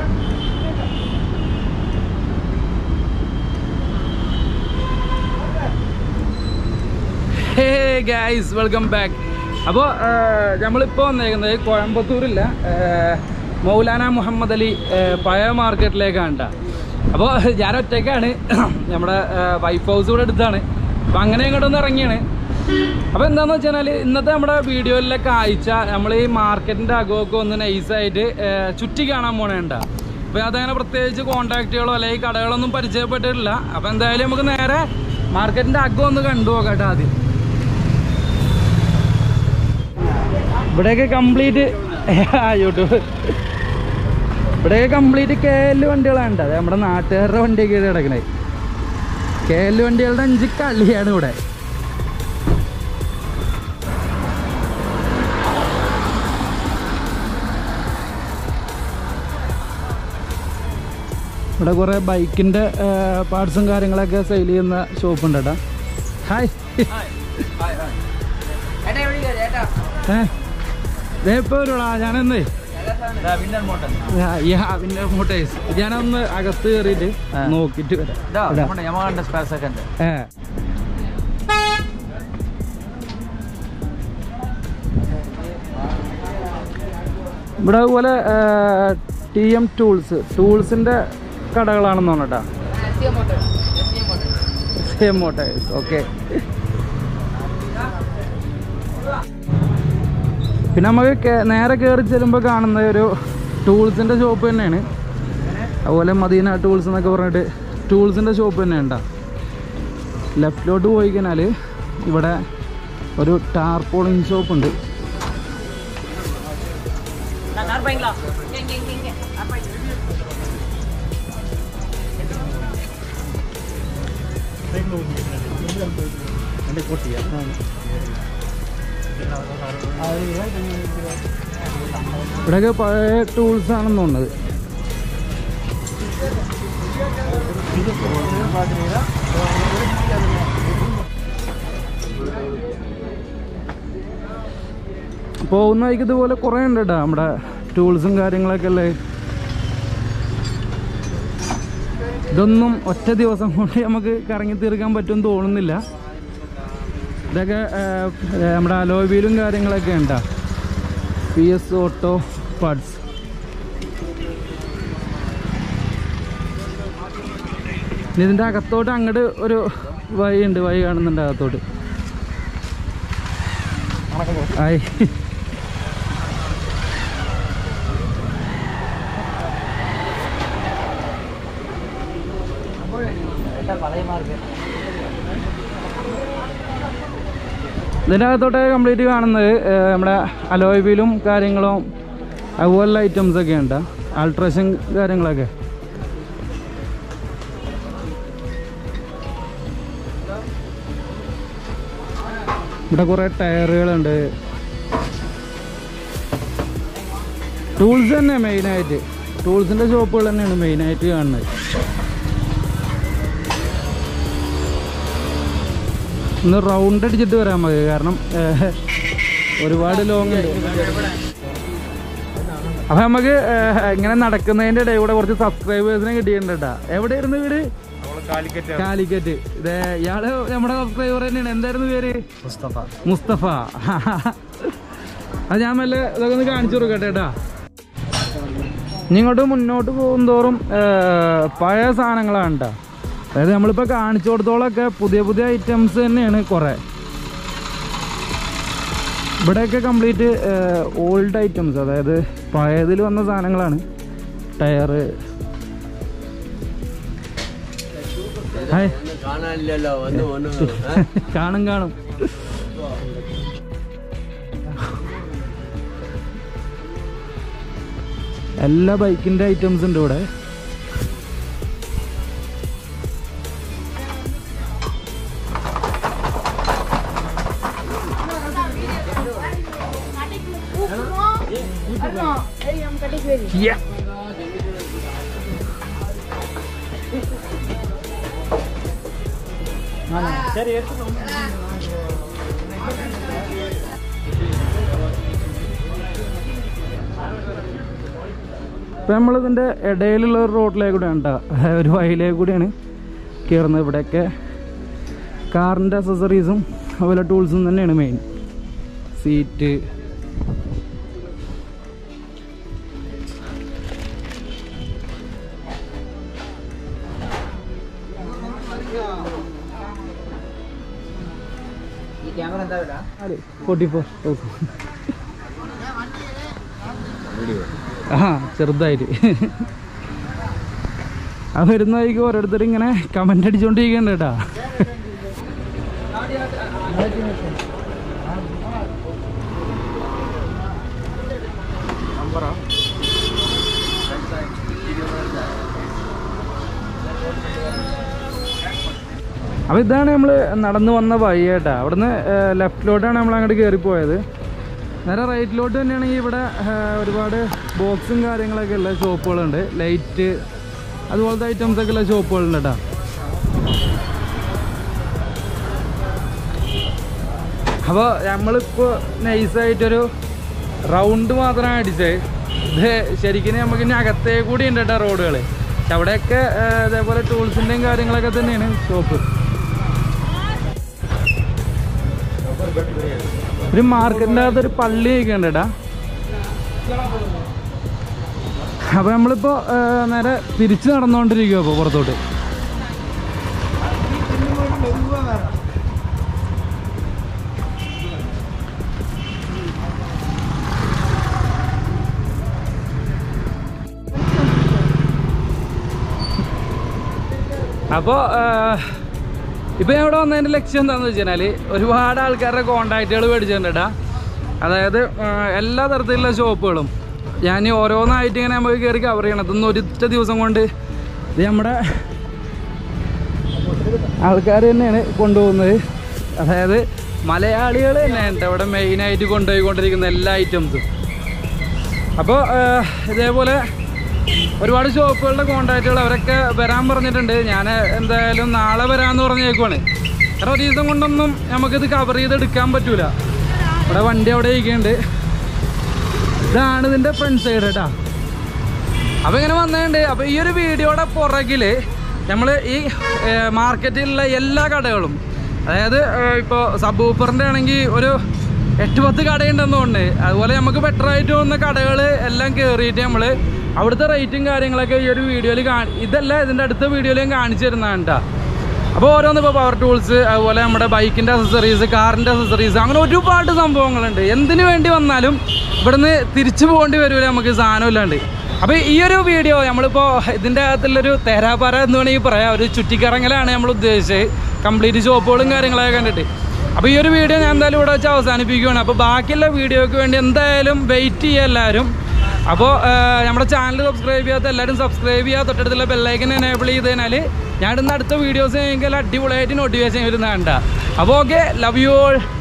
Hey guys welcome back അപ്പോൾ നമ്മളിപ്പോൾ വന്നേക്കുന്നത് കോയമ്പത്തൂരില്ല മൗലാന മുഹമ്മദ് അലി ഏഹ്, പഴയ മാർക്കറ്റിലേക്കാണ് കേട്ടോ അപ്പോൾ ഞാൻ ഒറ്റയ്ക്കാണ് നമ്മുടെ വൈഫ് ഹൗസ് കൂടെ അടുത്താണ് അപ്പോൾ അങ്ങനെ ഇങ്ങോട്ടൊന്ന് ഇറങ്ങിയാണ് അപ്പോൾ എന്താണെന്ന് വെച്ചാൽ ഇന്നത്തെ നമ്മുടെ വീഡിയോയിലെ കാഴ്ച നമ്മൾ ഈ മാർക്കറ്റിൻ്റെ അകമൊക്കെ ഒന്ന് നൈസായിട്ട് ചുറ്റി കാണാൻ പോണേണ്ട അപ്പോൾ അതങ്ങനെ പ്രത്യേകിച്ച് കോൺടാക്റ്റുകളോ അല്ലെങ്കിൽ കടകളൊന്നും പരിചയപ്പെട്ടിട്ടില്ല അപ്പോൾ എന്തായാലും നമുക്ക് നേരെ മാർക്കറ്റിൻ്റെ അകം ഒന്ന് കണ്ടു നോക്കാം കേട്ടോ ആദ്യം ഇവിടെയൊക്കെ കംപ്ലീറ്റ് യൂട്യൂബ് ഇവിടെയൊക്കെ കംപ്ലീറ്റ് കെ എൽ വണ്ടികളാണ് ഉണ്ട് അത് നമ്മുടെ നാട്ടുകാരുടെ വണ്ടിയൊക്കെ കിടക്കണേ കെ എൽ വണ്ടികളുടെ അഞ്ച് കളിയാണ് ഇവിടെ ഇവിടെ കുറേ ബൈക്കിൻ്റെ പാർട്സും കാര്യങ്ങളൊക്കെ സെയിൽ ചെയ്യുന്ന ഷോപ്പ് ഉണ്ട് കേട്ടോ ഹായ് ഏ ദേ ഇപ്പൊ വരുവാടാ ഞാനെന്നേ വിന്നർ മോട്ടേഴ്സ് ഞാനൊന്ന് അകത്ത് കയറിയിട്ട് നോക്കിട്ട് വരാം ഇടാ. ഏ ഇവിടെ അതുപോലെ ടി എം ടൂൾസ് ടൂൾസിന്റെ കടകളാണെന്ന് തോന്നട്ടാ സെയിം മോട്ടേഴ്സ് ഓക്കെ പിന്നെ നമുക്ക് കേ- നേരെ കയറി ചെല്ലുമ്പോൾ കാണുന്ന ഒരു ടൂൾസിൻ്റെ ഷോപ്പ് തന്നെയാണ് അതുപോലെ മദീന ടൂൾസ് എന്നൊക്കെ പറഞ്ഞിട്ട് ടൂൾസിൻ്റെ ഷോപ്പ് തന്നെ ഉണ്ടാ ലെഫ്റ്റിലോട്ട് പോയി കഴിഞ്ഞാൽ ഇവിടെ ഒരു ടാർപോളിങ് ഷോപ്പ് ഉണ്ട് ഇവിടെയൊക്കെ പഴയ ടൂൾസ് ആണെന്ന് തോന്നുന്നത് പോകുന്ന വഴിക്ക് ഇതുപോലെ കുറേ ഉണ്ട് കേട്ടോ നമ്മുടെ ടൂൾസും കാര്യങ്ങളൊക്കെ അല്ലേ ഇതൊന്നും ഒറ്റ ദിവസം കൊണ്ട് നമുക്ക് കറങ്ങി തീർക്കാൻ പറ്റുമെന്ന് തോന്നുന്നില്ല ഇതൊക്കെ ആ, ആ, നമ്മുടെ അലോയ് വീലും കാര്യങ്ങളൊക്കെ ഉണ്ടാ പി എസ് ഓട്ടോ പാർട്സ് ഇനി ഇതിൻ്റെ അകത്തോട്ട് അങ്ങോട്ട് ഒരു വഴി ഉണ്ട് വഴി കാണുന്നുണ്ട് അകത്തോട്ട് ആയി ഇതിൻ്റെ അകത്തോട്ട് കംപ്ലീറ്റ് കാണുന്നത് ഏർ, നമ്മുടെ അലോയ് വീലും കാര്യങ്ങളും അതുപോലുള്ള ഐറ്റംസ് ഒക്കെ ഉണ്ട് ആൾട്രേഷൻ കാര്യങ്ങളൊക്കെ ഇവിടെ കുറേ ടയറുകളുണ്ട് ടൂൾസ് തന്നെ മെയിനായിട്ട് ടൂൾസിൻ്റെ ഷോപ്പുകൾ തന്നെയാണ് മെയിനായിട്ട് കാണുന്നത് ഒന്ന് റൗണ്ട് അടിച്ചിട്ട് വരാൻ മതി കാരണം ഏഹ്, ഒരുപാട് ലോങ് ഉണ്ട് അപ്പൊ നമുക്ക് ഏഹ്, ഇങ്ങനെ നടക്കുന്നതിന്റെ ഇടയിൽ കൂടെ കുറച്ച് സബ്സ്ക്രൈബേഴ്സിനെ കിട്ടിയിട്ടുണ്ട് കേട്ടാ എവിടെയായിരുന്നു വീട് കാലിക്കറ്റ് ഇതേ ഇയാള് നമ്മുടെ സബ്സ്ക്രൈബർ തന്നെയാണ് എന്തായിരുന്നു പേര് മുസ്തഫ മുസ്തഫ അത് ഞാൻ മെല്ലെ ഇതൊക്കെ ഒന്ന് കാണിച്ചു കൊടുക്കട്ടെ കേട്ടാ ഇനി ഇങ്ങോട്ട് മുന്നോട്ട് പോകും തോറും ഏർ, പഴയ സാധനങ്ങളാണ് കേട്ടോ അതായത് നമ്മളിപ്പോൾ കാണിച്ചു കൊടുത്തോളൊക്കെ പുതിയ പുതിയ ഐറ്റംസ് തന്നെയാണ് കുറേ ഇവിടെയൊക്കെ കംപ്ലീറ്റ് ഓൾഡ് ഐറ്റംസ് അതായത് പഴയതിൽ വന്ന സാധനങ്ങളാണ് ടയറ് ഹായ് കാണാനില്ലല്ലോ വന്ന് വന്ന് കാണും കാണും എല്ലാ ബൈക്കിന്റെ ഐറ്റംസ് ഉണ്ട് ഇവിടെ Yeah. ഇപ്പം നമ്മളിതിൻ്റെ ഇടയിലുള്ള ഒരു റോഡിലേക്ക് കൂടെയാണ് കേട്ടോ ഒരു വഴിയിലേക്ക് കൂടിയാണ് കയറുന്നത് ഇവിടെയൊക്കെ കാറിൻ്റെ അസസറീസും അതുപോലെ ടൂൾസും തന്നെയാണ് മെയിൻ സീറ്റ് ഫോർട്ടി ഫോർ ആ ചെറുതായിട്ട് ആ വരുന്ന വഴിക്ക് ഓരോരുത്തർ ഇങ്ങനെ കമൻ്റ് അടിച്ചുകൊണ്ടിരിക്കുന്നുണ്ട് കേട്ടാ അപ്പോൾ ഇതാണ് നമ്മൾ നടന്നു വന്ന വഴി കേട്ടാ അവിടുന്ന് ലെഫ്റ്റിലോട്ടാണ് നമ്മൾ അങ്ങോട്ട് കയറി പോയത് നേരെ റൈറ്റിലോട്ട് തന്നെയാണെങ്കിൽ ഇവിടെ ആ, ഒരുപാട് ബോക്സും കാര്യങ്ങളൊക്കെ ഉള്ള ഷോപ്പുകളുണ്ട് ലൈറ്റ് അതുപോലത്തെ ഐറ്റംസ് ഒക്കെ ഉള്ള ഷോപ്പുകളുണ്ട് കേട്ടോ അപ്പോൾ നമ്മളിപ്പോൾ നൈസായിട്ടൊരു റൗണ്ട് മാത്രമാണ് അടിച്ചത് ഇത് ശരിക്കും നമുക്ക് ഇനി അകത്തേ കൂടി ഉണ്ട് കേട്ടോ റോഡുകൾ പക്ഷെ അവിടെയൊക്കെ ആ, ഇതേപോലെ ടൂൾസിൻ്റെയും കാര്യങ്ങളൊക്കെ തന്നെയാണ് ഷോപ്പ് ഒരു മാർക്കറ്റിൻ്റെ അകത്ത് ഒരു പള്ളി ഒക്കെ ഉണ്ട് കേട്ടാ അപ്പോൾ നമ്മളിപ്പോൾ നേരെ തിരിച്ച് നടന്നുകൊണ്ടിരിക്കുക അപ്പോൾ പുറത്തോട്ട് അപ്പോൾ ഇപ്പോൾ ഞാൻ ഇവിടെ വന്നതിൻ്റെ ലക്ഷ്യം എന്താണെന്ന് വെച്ച് കഴിഞ്ഞാൽ ഒരുപാട് ആൾക്കാരുടെ കോണ്ടാക്റ്റുകൾ മേടിച്ചിട്ടുണ്ട് കേട്ടാ അതായത് ആ, എല്ലാ തരത്തിലുള്ള ഷോപ്പുകളും ഞാൻ ഓരോന്നായിട്ട് ഇങ്ങനെ നമുക്ക് കയറി കവർ ചെയ്യണം ഇതൊന്നും ഒരൊറ്റ ദിവസം കൊണ്ട് ഇത് നമ്മുടെ ആൾക്കാർ തന്നെയാണ് കൊണ്ടുപോകുന്നത് അതായത് മലയാളികൾ തന്നെയാണ് ട്ടോ ഇവിടെ മെയിനായിട്ട് കൊണ്ടുപോയിക്കൊണ്ടിരിക്കുന്ന എല്ലാ ഐറ്റംസും അപ്പോൾ ഇതേപോലെ ഒരുപാട് ഷോപ്പുകളുടെ കോണ്ടാക്റ്റുകൾ അവരൊക്കെ വരാൻ പറഞ്ഞിട്ടുണ്ട് ഞാൻ എന്തായാലും നാളെ വരാമെന്ന് പറഞ്ഞേക്കുവാണ് കാരണം ഒരു ദിവസം കൊണ്ടൊന്നും നമുക്കിത് കവർ ചെയ്ത് എടുക്കാൻ പറ്റൂല ഇവിടെ വണ്ടി അവിടെ ഇരിക്കുന്നുണ്ട് ഇതാണ് ഇതിൻ്റെ ഫ്രണ്ട് സൈഡ് കേട്ടാ അപ്പോൾ ഇങ്ങനെ വന്നിട്ടുണ്ട് അപ്പോൾ ഈ ഒരു വീഡിയോയുടെ പുറകിൽ നമ്മൾ ഈ ഏർ, മാർക്കറ്റിലുള്ള എല്ലാ കടകളും അതായത് ഇപ്പോൾ സബ് ഊപ്പറിൻ്റെ ആണെങ്കിൽ ഒരു എട്ട് പത്ത് കടയുണ്ടെന്ന് തോന്നുന്നുണ്ട് അതുപോലെ നമുക്ക് ബെറ്റർ ആയിട്ട് തോന്നുന്ന കടകൾ എല്ലാം കയറിയിട്ട് നമ്മൾ അവിടുത്തെ റേറ്റും കാര്യങ്ങളൊക്കെ ഈ ഒരു വീഡിയോയിൽ കാണി ഇതല്ല ഇതിൻ്റെ അടുത്ത വീഡിയോയിൽ ഞാൻ കാണിച്ചു തരുന്നതാണ് കേട്ടോ അപ്പോൾ ഓരോന്ന് ഇപ്പോൾ പവർ ടൂൾസ് അതുപോലെ നമ്മുടെ ബൈക്കിൻ്റെ അസസറീസ് കാറിൻ്റെ അസസറീസ് അങ്ങനെ ഒരുപാട് സംഭവങ്ങളുണ്ട് എന്തിനു വേണ്ടി വന്നാലും ഇവിടുന്ന് തിരിച്ചു പോകേണ്ടി വരില്ല നമുക്ക് സാധനം ഇല്ലാണ്ട് അപ്പോൾ ഈ ഒരു വീഡിയോ നമ്മളിപ്പോൾ ഇതിൻ്റെ അകത്തുള്ളൊരു തേരാപാര എന്ന് വേണമെങ്കിൽ പറയാം ഒരു ചുറ്റിക്കറങ്ങലാണ് നമ്മൾ ഉദ്ദേശിച്ചത് കംപ്ലീറ്റ് ഷോപ്പുകളും കാര്യങ്ങളൊക്കെ കണ്ടിട്ട് അപ്പോൾ ഈ ഒരു വീഡിയോ ഞാൻ എന്തായാലും ഇവിടെ വെച്ച് അവസാനിപ്പിക്കുകയാണ് അപ്പോൾ ബാക്കിയുള്ള വീഡിയോയ്ക്ക് വേണ്ടി എന്തായാലും വെയിറ്റ് ചെയ്യുക എല്ലാവരും അപ്പോൾ നമ്മുടെ ചാനൽ സബ്സ്ക്രൈബ് ചെയ്യാത്ത എല്ലാവരും സബ്സ്ക്രൈബ് ചെയ്യുക തൊട്ടടുത്തുള്ള ബെല്ലൈക്കൻ എനേബിൾ ചെയ്ത് കഴിഞ്ഞാൽ ഞാൻ ഇടുന്ന അടുത്ത വീഡിയോസ് നിങ്ങൾക്ക് അടിപൊളിയായിട്ട് നോട്ടിഫിക്കേഷൻ വരുന്നതാണ് അപ്പോൾ ഓക്കെ ലവ് യു ഓൾ